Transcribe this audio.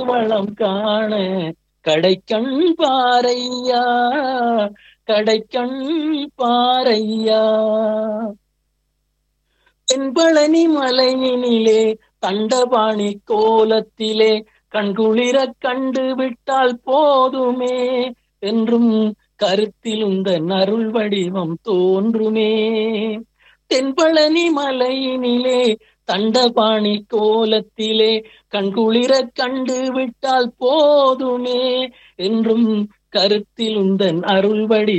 வளம் காண கடைக்கண் பாரையா கடைக்கண் பாரையா தென்பழனி மலையினிலே தண்டபாணி கோலத்திலே கண்குளிர கண்டு விட்டால் போதுமே என்றும் கருத்தில் உந்த அருள் வடிவம் தோன்றுமே தென்பழனி மலையினிலே தண்டபாணி கோலத்திலே கண்குளிர கண்டு விட்டால் போதுமே என்றும் கருத்தில் உந்தன் அருள்வடி